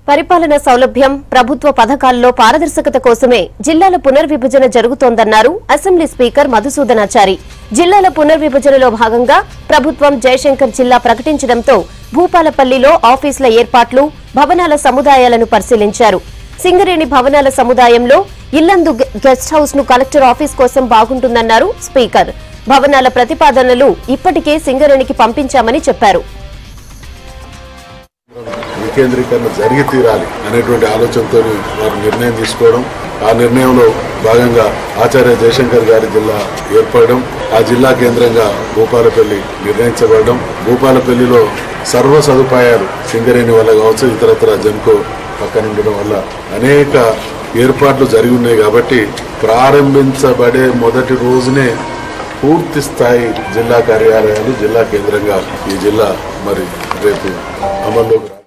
పరిపాలన సౌలభ్యం ప్రభుత్వ పథకాల్లో పారదర్శకత కోసమే జిల్లాల పునర్విభజన జరుగుతోందన్నారు అసెంబ్లీ స్పీకర్ మధుసూదనాచారి జిల్లాల పునర్విభజనలో భాగంగా ప్రభుత్వం జయశంకర్ జిల్లా ప్రకటించడంతో భూపాలపల్లిలో ఆఫీసుల ఏర్పాట్లు భవనాల సముదాయాలను పరిశీలించారు సింగరేణి భవనాల సముదాయంలో ఇల్లందు గె- గెస్ట్ హౌస్ ను కలెక్టర్ ఆఫీస్ కోసం బాగుంటుందన్నారు స్పీకర్ భవనాల ప్రతిపాదనలు ఇప్పటికే సింగరేణికి పంపించామని చెప్పారు వికేంద్రీకరణ జరిగి తీరాలి అనేటువంటి ఆలోచనతో వారు నిర్ణయం తీసుకోవడం ఆ నిర్ణయంలో భాగంగా ఆచార్య జయశంకర్ గారి జిల్లా ఏర్పడడం ఆ జిల్లా కేంద్రంగా భూపాలపల్లి నిర్ణయించబడడం భూపాలపల్లిలో సర్వ సదుపాయాలు సింగరేణి వల్ల కావచ్చు ఇతరత్ర జన్కో పక్కన ఉండడం వల్ల అనేక ఏర్పాట్లు జరిగి ఉన్నాయి కాబట్టి ప్రారంభించబడే మొదటి రోజునే పూర్తి స్థాయి జిల్లా కార్యాలయాలు జిల్లా కేంద్రంగా ఈ జిల్లా మరి రేపు అమల్లోకి రా-